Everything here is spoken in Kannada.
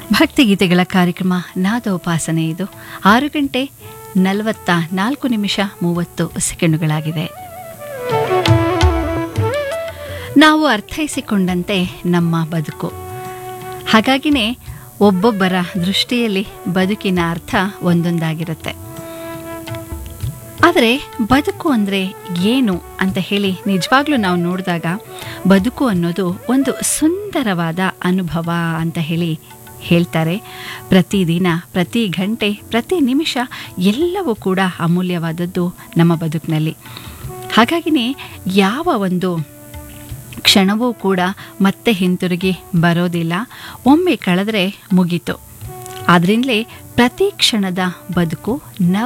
ಭಕ್ತಿಗೀತೆಗಳ ಕಾರ್ಯಕ್ರಮ ನಾದೋಪಾಸನೆ ಇದು ಆರು ಗಂಟೆ ನಲವತ್ತ ನಾಲ್ಕು ನಿಮಿಷ ಮೂವತ್ತು ಸೆಕೆಂಡುಗಳಾಗಿದೆ ನಾವು ಅರ್ಥೈಸಿಕೊಂಡಂತೆ ನಮ್ಮ ಬದುಕು ಹಾಗಾಗಿನೇ ಒಬ್ಬೊಬ್ಬರ ದೃಷ್ಟಿಯಲ್ಲಿ ಬದುಕಿನ ಅರ್ಥ ಒಂದೊಂದಾಗಿರುತ್ತೆ ಆದರೆ ಬದುಕು ಅಂದರೆ ಏನು ಅಂತ ಹೇಳಿ ನಿಜವಾಗ್ಲೂ ನಾವು ನೋಡಿದಾಗ ಬದುಕು ಅನ್ನೋದು ಒಂದು ಸುಂದರವಾದ ಅನುಭವ ಅಂತ ಹೇಳಿ ಹೇಳ್ತಾರೆ ಪ್ರತಿದಿನ ಪ್ರತಿ ಗಂಟೆ ಪ್ರತಿ ನಿಮಿಷ ಎಲ್ಲವೂ ಕೂಡ ಅಮೂಲ್ಯವಾದದ್ದು ನಮ್ಮ ಬದುಕಿನಲ್ಲಿ ಹಾಗಾಗಿನೇ ಯಾವ ಒಂದು ಕ್ಷಣವೂ ಕೂಡ ಮತ್ತೆ ಹಿಂತಿರುಗಿ ಬರೋದಿಲ್ಲ ಒಮ್ಮೆ ಕಳೆದ್ರೆ ಮುಗೀತು ಆದ್ರಿಂದಲೇ ಪ್ರತಿ ಕ್ಷಣದ ಬದುಕು ನವ